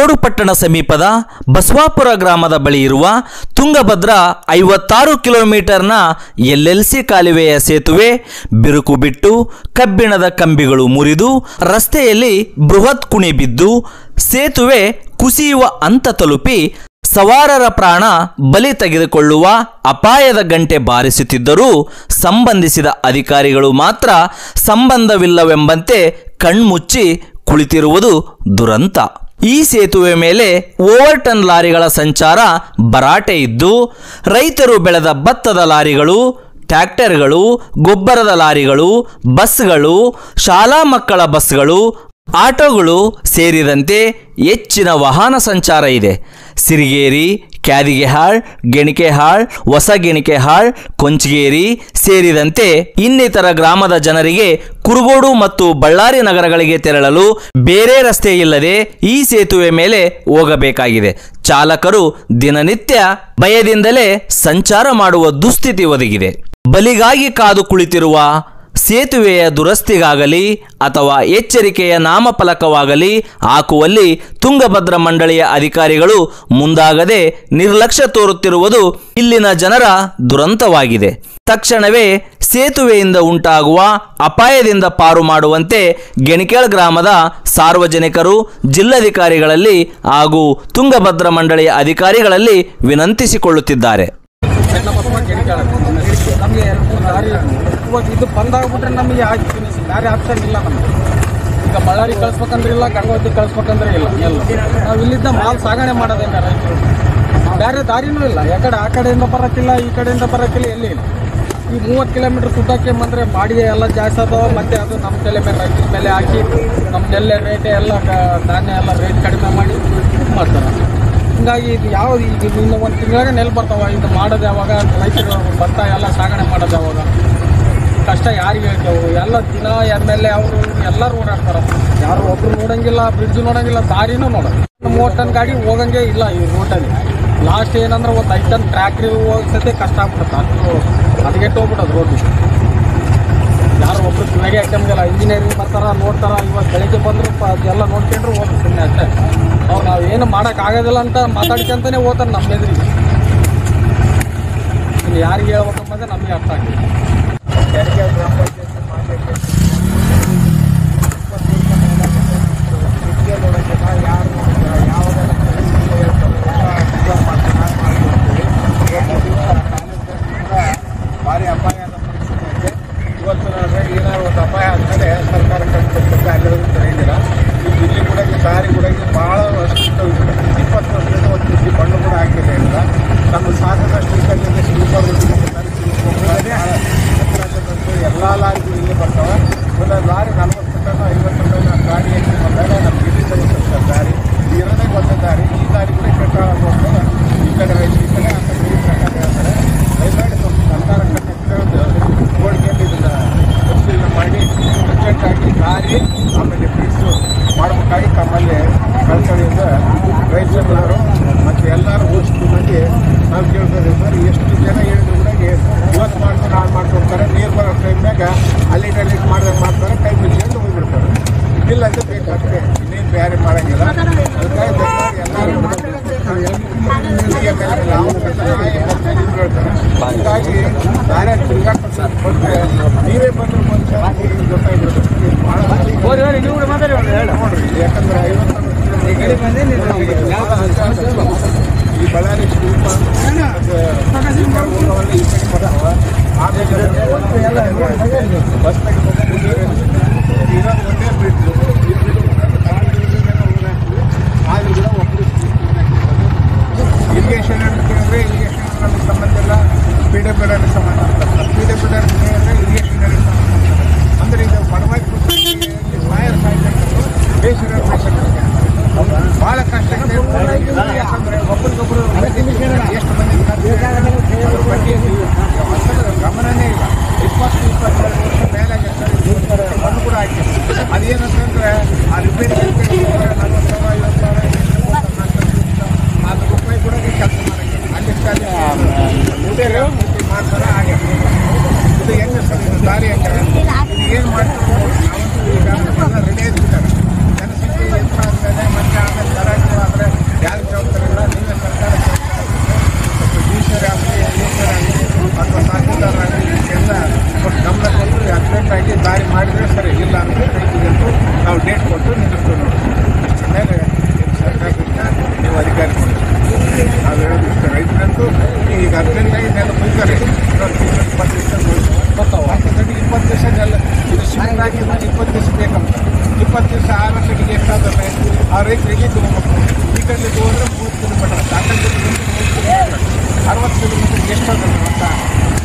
ಕುರುಗೋಡು ಪಟ್ಟಣ ಸಮೀಪದ ಬಸವಾಪುರ ಗ್ರಾಮದ ಬಳಿ ಇರುವ ತುಂಗಭದ್ರಾ ಐವತ್ತಾರು ಕಿಲೋಮೀಟರ್ನ ಎಲ್ಎಲ್ಸಿ ಕಾಲುವೆಯ ಸೇತುವೆ ಬಿರುಕು ಬಿಟ್ಟು ಕಬ್ಬಿಣದ ಕಂಬಿಗಳು ಮುರಿದು ರಸ್ತೆಯಲ್ಲಿ ಬೃಹತ್ ಕುಣಿ ಬಿದ್ದು ಸೇತುವೆ ಕುಸಿಯುವ ಹಂತ ತಲುಪಿ ಸವಾರರ ಪ್ರಾಣ ಬಲಿ ತೆಗೆದುಕೊಳ್ಳುವ ಅಪಾಯದ ಗಂಟೆ ಬಾರಿಸುತ್ತಿದ್ದರೂ ಸಂಬಂಧಿಸಿದ ಅಧಿಕಾರಿಗಳು ಮಾತ್ರ ಸಂಬಂಧವಿಲ್ಲವೆಂಬಂತೆ ಕಣ್ಮುಚ್ಚಿ ಕುಳಿತಿರುವುದು ದುರಂತ ಈ ಸೇತುವೆ ಮೇಲೆ ಓವರ್ ಟನ್ ಲಾರಿಗಳ ಸಂಚಾರ ಭರಾಟೆ ಇದ್ದು ರೈತರು ಬೆಳೆದ ಭತ್ತದ ಲಾರಿಗಳು ಟ್ರ್ಯಾಕ್ಟರ್ಗಳು ಗೊಬ್ಬರದ ಲಾರಿಗಳು ಬಸ್ಗಳು ಶಾಲಾ ಮಕ್ಕಳ ಬಸ್ಗಳು ಆಟೋಗಳು ಸೇರಿದಂತೆ ಹೆಚ್ಚಿನ ವಾಹನ ಸಂಚಾರ ಇದೆ ಸಿರಿಗೇರಿ ಕ್ಯಾದಿಗೆಹಾಳ್ ಗೆಣಿಕೆಹಾಳ್ ಹೊಸಗೆಣಿಕೆಹಾಳ್ ಕೊಂಚಗೇರಿ ಸೇರಿದಂತೆ ಇನ್ನಿತರ ಗ್ರಾಮದ ಜನರಿಗೆ ಕುರುಗೋಡು ಮತ್ತು ಬಳ್ಳಾರಿ ನಗರಗಳಿಗೆ ತೆರಳಲು ಬೇರೆ ರಸ್ತೆ ಇಲ್ಲದೆ ಈ ಸೇತುವೆ ಮೇಲೆ ಹೋಗಬೇಕಾಗಿದೆ ಚಾಲಕರು ದಿನನಿತ್ಯ ಭಯದಿಂದಲೇ ಸಂಚಾರ ಮಾಡುವ ದುಸ್ಥಿತಿ ಒದಗಿದೆ ಬಲಿಗಾಗಿ ಕಾದು ಕುಳಿತಿರುವ ಸೇತುವೆಯ ದುರಸ್ತಿಗಾಗಲಿ ಅಥವಾ ಎಚ್ಚರಿಕೆಯ ನಾಮಫಲಕವಾಗಲಿ ಹಾಕುವಲ್ಲಿ ತುಂಗಭದ್ರಾ ಮಂಡಳಿಯ ಅಧಿಕಾರಿಗಳು ಮುಂದಾಗದೆ ನಿರ್ಲಕ್ಷ್ಯ ತೋರುತ್ತಿರುವುದು ಇಲ್ಲಿನ ಜನರ ದುರಂತವಾಗಿದೆ ತಕ್ಷಣವೇ ಸೇತುವೆಯಿಂದ ಉಂಟಾಗುವ ಅಪಾಯದಿಂದ ಪಾರು ಮಾಡುವಂತೆ ಗೆಣಿಕೇಳ್ ಗ್ರಾಮದ ಸಾರ್ವಜನಿಕರು ಜಿಲ್ಲಾಧಿಕಾರಿಗಳಲ್ಲಿ ಹಾಗೂ ತುಂಗಭದ್ರಾ ಮಂಡಳಿಯ ಅಧಿಕಾರಿಗಳಲ್ಲಿ ವಿನಂತಿಸಿಕೊಳ್ಳುತ್ತಿದ್ದಾರೆ ಸಣ್ಣ ಬಸವ ಗೆಣಿಕಾಳ ನಮಗೆ ಎರಡು ದಾರಿ ಇವಾಗ ಇದು ಬಂದಾಗ್ಬಿಟ್ರೆ ನಮಗೆ ಆಯ್ತು ದಾರಿ ಆಪ್ಷನ್ ಇಲ್ಲ ನಮಗೆ ಈಗ ಬಳ್ಳಾರಿ ಕಳ್ಸ್ಬೇಕಂದ್ರೆ ಇಲ್ಲ ಗಂಗಾವತಿ ಕಳ್ಸ್ಬೇಕಂದ್ರೆ ಇಲ್ಲ ಎಲ್ಲ ನಾವು ಇಲ್ಲಿದ್ದ ಮಾಲ್ ಸಾಗಣೆ ಮಾಡೋದೇನ ರೈತರು ಬೇರೆ ದಾರಿನೂ ಇಲ್ಲ ಯಾಕಡೆ ಆ ಕಡೆಯಿಂದ ಬರೋಕ್ಕಿಲ್ಲ ಈ ಕಡೆಯಿಂದ ಬರೋಕ್ಕಿಲ್ಲ ಎಲ್ಲಿ ಇಲ್ಲ ಈ ಮೂವತ್ತು ಕಿಲೋಮೀಟ್ರ್ ಸುತ್ತಕ್ಕೆ ಬಂದರೆ ಬಾಡಿಗೆ ಎಲ್ಲ ಜಾಸ್ತಿ ಅದಾವ ಮತ್ತೆ ಅದು ನಮ್ಮ ತಲೆ ಮೇಲೆ ರೈತರ ಮೇಲೆ ಹಾಕಿ ನಮ್ದೆಲ್ಲ ರೇಟ್ ಎಲ್ಲ ಕ- ಧಾನ್ಯ ಎಲ್ಲ ರೇಟ್ ಕಡಿಮೆ ಮಾಡಿ ಇದು ಮಾಡ್ತಾರೆ ಹಿಂಗಾಗಿ ಇದು ಯಾವ ಈಗ ಇನ್ನು ಒಂದು ತಿಂಗಳಾಗ ನೆಲ್ ಬರ್ತಾವ ಇದು ಮಾಡೋದು ಯಾವಾಗ ರೈತರು ಭತ್ತ ಎಲ್ಲ ಸಾಗಣೆ ಮಾಡೋದು ಯಾವಾಗ ಕಷ್ಟ ಯಾರಿಗೆ ಹೇಳ್ತೇವೆ ಎಲ್ಲ ದಿನ ಎಮ್ ಎಲ್ ಎ ಅವರು ಎಲ್ಲರೂ ಓಡಾಡ್ತಾರೆ ಯಾರು ಒಬ್ರು ನೋಡಂಗಿಲ್ಲ ಬ್ರಿಡ್ಜ್ ನೋಡಂಗಿಲ್ಲ ದಾರಿನೂ ನೋಡೋದು ಮೂವತ್ತು ಟನ್ ಗಾಡಿ ಹೋಗಂಗೆ ಇಲ್ಲ ಈ ರೋಡಲ್ಲಿ ಲಾಸ್ಟ್ ಏನಂದ್ರೆ ಒಂದು ಐದು ಟನ್ ಟ್ರ್ಯಾಕ್ಟ್ರಿ ಹೋಗ್ಸತ್ತೆ ಕಷ್ಟ ಆಗ್ಬಿಡುತ್ತೆ ಅದು ಅದಗೆಟ್ಟು ಹೋಗ್ಬಿಡೋದು ರೋಡ್ ಯಾರು ಒಬ್ರು ಕಿವಿಗೆ ಹಾಕಂಗಿಲ್ಲ ಇಂಜಿನಿಯರಿಂಗ್ ಬರ್ತಾರ ನೋಡ್ತಾರ ಇವಾಗ ಬೆಳಿಗ್ಗೆ ಬಂದ್ರು ಪ- ಎಲ್ಲ ನೋಡ್ಕೊಂಡ್ರು ಹೋದ್ರು ಸುಮ್ಮನೆ ಅಷ್ಟೇ ಅವ್ರು ನಾವು ಏನು ಮಾಡೋಕ್ಕಾಗೋದಿಲ್ಲ ಅಂತ ಮಾತಾಡ್ಕೊಂತಾನೆ ಹೋಗ್ತಾರೆ ನಮ್ಮ ಎದುರಿಗೆ ಇನ್ನು ಯಾರಿಗೆ ಹೇಳ್ಬೇಕಂಬಂದ್ರೆ ನಮಗೆ ಅರ್ಥ ಆಗಿಲ್ಲ ಭಾರಿ ಅಪಾಯದ ಪರಿಸ್ಥಿತಿ ಐತೆ ಇವತ್ತು ನೋಡ್ರೆ ಏನಾದ್ರು ಒಂದು ಅಪಾಯ ಆದ್ಮೇಲೆ ಸರ್ಕಾರ ಕಟ್ಕೊಡ್ತದೆ ಅಲ್ಲರೂ ತಿಳಿದಿಲ್ಲ ಈಗ ಇಲ್ಲಿ ಕೂಡ ಈ ದಾರಿ ಕೂಡ ಈಗ ಭಾಳ ಅಷ್ಟು ಇಪ್ಪತ್ತು ವರ್ಷದಿಂದ ಒಂದು ಕೃಷಿ ಬಣ್ಣ ಕೂಡ ಹಾಕಿಲ್ಲ ಇಲ್ಲ ನಮ್ಮ ಸಾಕಷ್ಟು ಕಲ್ಲಿಂದ ಸ್ಲೀಪರ್ ಎಲ್ಲ ಲಾರಿಗಳು ಇಲ್ಲಿ ಬರ್ತಾವೆ ಒಂದು ಲಾರಿ ನಲ್ವತ್ತು ಟನ್ ಐವತ್ತು ಟನ್ ಗಾಡಿ ಹೆಚ್ಚು ಬಂದಾಗ ನಮ್ಗೆ ಇಲ್ಲಿ ತಗೋತಾರೆ ದಾರಿ ಇರೋದೇ ಒಂದು ದಾರಿ ಈ ದಾರಿ ಕೂಡ ಕೆಟ್ಟ ಈ ಕಡೆ ರೈತ ಈ ಕಡೆ ಅಂತ ಈ ಪ್ರಕಾರ ಹೇಳ್ತಾರೆ ದಯಮಾಡಿ ಸ್ವಲ್ಪ ಸರ್ಕಾರ ಕೋಡಿಕೆಯಲ್ಲಿ ಇದನ್ನ ಪರಿಶೀಲನೆ ಮಾಡಿ ಅರ್ಜೆಂಟಾಗಿ ದಾರಿ ಆಮೇಲೆ ಫೀಸು ಮಾಡಬೇಕಾಗಿ ತಮ್ಮಲ್ಲಿ ಕಳ್ಕಳಿಯಿಂದ ರೈತರು ಮತ್ತು ಎಲ್ಲರೂ ಓದಿಸ್ತು ಮಂದಿ ನಾವು ಕೇಳ್ತಾರೆ ಸರ್ ಎಷ್ಟು ಜನ ಹೇಳಿದ್ರು ಕೂಡ ಇವತ್ತು ಮಾಡ್ತಾರೆ ನಾಳೆ ಮಾಡ್ಕೊಡ್ತಾರೆ ನೀರು ಬರೋ ಟೈಮ್ನಾಗ ಅಲ್ಲಿ ಡೆಲಿಟ್ ಮಾಡಿದ್ರೆ ಮಾಡ್ತಾರೆ ಕೈ ಮುಚ್ಕೊಂಡು ಹೋಗ್ಬಿಡ್ತಾರೆ ಇಲ್ಲ ಅಂತ ಬೇಕು ಅಷ್ಟೇ ಇನ್ನೇನು ಬೇರೆ ಮಾಡಂಗಿಲ್ಲ ಅದಕ್ಕಾಗಿ ದಯಮಾಡಿ ಎಲ್ಲರೂ ಹೀಗೆ ಮೇಲೆ ನಾವು ಹೇಳ್ತಾರೆ ಹಾಗಾಗಿ ದಾರಿ ತಿರುಗಾಡ್ಕೊಂಡು ಬಂದರೆ ನೀವೇ ಬಂದ್ರೆ ಮನುಷ್ಯ ಗೊತ್ತಾಗ್ಬಿಡುತ್ತೆ ಭಾಳ ನೋಡ್ರಿ ಯಾಕಂದ್ರೆ ಐವತ್ತು ಈ ಬಳ್ಳಾರಿ ಶಿಲ್ಪ ಹೋಗೋವಲ್ಲ ಈ ಕಡೆ ಬರ್ತಾವ ಆಮೇಲೆ ಬಸ್ನಾಗ ಇರೋದು ಒಂದೇ ಬ್ರಿಡ್ಜ್ ಆದ್ರೂ ಕೂಡ ಒಬ್ಬರು ಇರಿಗೇಷನ್ ಅಂತ ಕೇಳಿದ್ರೆ ಇರಿಗೇಷನ್ ನಮಗೆ ಸಂಬಂಧ ಇಲ್ಲ ಪಿ ಡಬ್ಲ್ಯೂ ಡಿ ಸಂಬಂಧ ಪಿ ಡಬ್ಲ್ಯೂ ಡಿ ಕೇಳಿದ್ರೆ ಇರಿಗೇಷನ್ ಸಂಬಂಧ ಅಂದ್ರೆ ಇದು ಬಡವಾಗಿ ಫೈರ್ ಬೇಸಿರೋ ಪೇಷಂಟ್ ಭಾಳ ಕಷ್ಟ ಇದೆ ಯಾಕಂದ್ರೆ ಒಬ್ಬರಿಗೊಬ್ಬರು ಎಷ್ಟು ಮಂದಿ ಅದ್ರ ಬಗ್ಗೆ ಅಸಲು ಗಮನನೇ ಇಲ್ಲ ಇಪ್ಪತ್ತು ಇಪ್ಪತ್ತೆರಡು ವರ್ಷ ಮೇಲಾಗಿ ಮಣ್ಣು ಕೂಡ ಹಾಕಿ ಅದೇನಂತಂದ್ರೆ ಆ ರಿಪೇರಿ ನಲ್ವತ್ತು ಸಾವಿರ ಐವತ್ತು ಸಾವಿರ ನಾಲ್ಕು ರೂಪಾಯಿ ಕೂಡ ಕೆಲಸ ಮಾಡಕ್ಕೆ ಅಲ್ಲಿ ಮಾಡ್ತಾರೆ ಹಾಗೆ ಇದು ಹೆಂಗೆ ಸರ್ ಇದು ದಾರಿ ಹೆಂಗೆ ಇದು ಏನು ಮಾಡ್ತಾರೆ ನಾವಂತೂ ಈಗ ರೆಡಿ ಆಗಿಬಿಟ್ಟಾರೆ ಜನಸಂಖ್ಯೆ ಹೆಚ್ಚು ಆದಮೇಲೆ ಮತ್ತೆ ಆಮೇಲೆ ಗಲಾಟೆ ಆದರೆ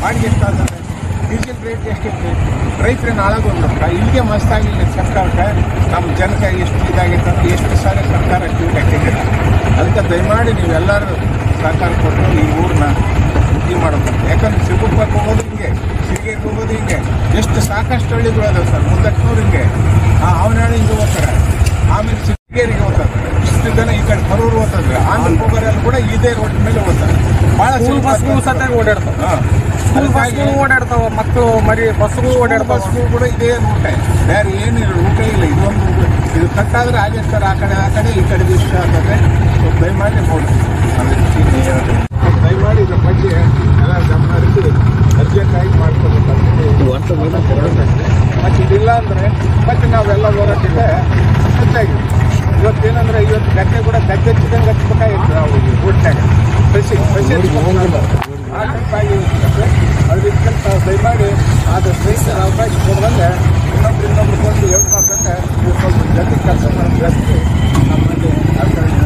ಬಾಡಿಗೆ ಎಷ್ಟಾಗುತ್ತೆ ಡೀಸೆಲ್ ರೇಟ್ ಎಷ್ಟೈತಿ ರೈತರನ್ನ ಹಾಳಾಗೋಗ್ಬಿಡ್ತಾರೆ ಇಲ್ಲಿಗೆ ಮಸ್ತಾಗಿಲ್ಲ ಸರ್ಕಾರಕ್ಕೆ ನಮ್ಮ ಜನಕ್ಕೆ ಎಷ್ಟು ಇದಾಗೈತೆ ಅಂತ ಎಷ್ಟು ಸಾರಿ ಸರ್ಕಾರ ಕ್ಯೂಟ್ ಹಾಕಿದೆ ಅದಕ್ಕೆ ದಯಮಾಡಿ ನೀವೆಲ್ಲರೂ ಸಹಕಾರ ಕೊಟ್ಟು ಈ ಊರನ್ನ ಇದು ಮಾಡಬೇಕು ಯಾಕಂದ್ರೆ ಸಿಗುಪ್ಪಕ್ಕೆ ಹೋಗೋದು ಹಿಂಗೆ ಸಿರಿಗೆಗೆ ಹೋಗೋದು ಹಿಂಗೆ ಎಷ್ಟು ಸಾಕಷ್ಟು ಹಳ್ಳಿಗಳು ಅದಾವೆ ಸರ್ ಮುಂದಟ್ಟನೂರು ಹಿಂಗೆ ಆ ಅವನಾಳಿ ಹಿಂಗೆ ಹೋಗ್ತಾರೆ ಆಮೇಲೆ ಸಿರಿಗೇರಿಗೆ ಹೋಗ್ತಾರೆ ಇಷ್ಟು ಜನ ಈ ಕಡೆ ಕರೂರು ಹೋಗ್ತಾರೆ ಆಮೇಲೆ ಹೋಗೋರೆಲ್ಲ ಕೂಡ ಇದೇ ರೋಡ್ ಮೇಲೆ ಹೋಗ್ತಾರೆ ಭಾಳ ಸ್ಕೂಲ್ ಬಸ್ಗಳು ಸತ್ಯಾಗಿ ಓಡಾಡ್ತಾವ ಹಾಂ ಸ್ಕೂಲ್ ಬಸ್ಗಳು ಓಡಾಡ್ತಾವ ಮಕ್ಕಳು ಮರಿ ಬಸ್ಗಳು ಓಡಾಡ್ತಾವ ಬಸ್ಗಳು ಕೂಡ ಇದೇ ರೂಟ ಬೇರೆ ಏನಿಲ್ಲ ರೂಟ ಇಲ್ಲ ಇದೊಂದು ಇದು ಕಟ್ಟಾದ್ರೆ ಹಾಗೆ ಸರ್ ಆ ಕಡೆ ಆ ಕಡೆ ಈ ಕಡೆ ಇಷ್ಟ ಆಗ್ತದೆ ಸೊ ದಯಮಾಡಿ ನೋಡಿ ಅದಕ್ಕೆ ದಯಮಾಡಿ ಇದ್ರ ಬಗ್ಗೆ ಎಲ್ಲ ಗಮನ ಹರಿಸಿ ಅರ್ಜೆಂಟಾಗಿ ಮಾಡ್ಕೋಬೇಕಾಗ್ತದೆ ಮತ್ತೆ ಇದಿಲ್ಲ ಅಂದರೆ ಮತ್ತೆ ನಾವೆಲ್ಲ ಹೋರಾಟಕ್ಕೆ ಹೆಚ್ಚಾಗಿದೆ ಇವತ್ತೇನಂದ್ರೆ ಇವತ್ತು ಗದ್ದೆ ಕೂಡ ಗದ್ದೆ ಹಚ್ಚಿದಂಗೆ ಹಚ್ಬೇಕಾಗಿತ್ತು ನಾವು ರೋಡ್ನಾಗ ಬಸಿ ಬಸಿ ಹಚ್ಬೇಕು ಆ ಟೈಪ್ ಆಗಿರುತ್ತೆ ಅದಕ್ಕೆ ತಾವು ದಯಮಾಡಿ ಆದಷ್ಟು ರೈತರ ಅವಕಾಶ ಕೊಡುವಂಗೆ ಇನ್ನೊಬ್ರು ಇನ್ನೊಬ್ರು ಬಂದು ಹೇಳ್ ಮಾಡ್ದಂಗೆ ಇವ್ರು ಸ್ವಲ್ಪ ಜೊತೆ ಕೆಲಸ ಮಾಡೋ ಜಾಸ್ತಿ ನಮ್ಮಲ್ಲಿ ಆ ಕಡೆ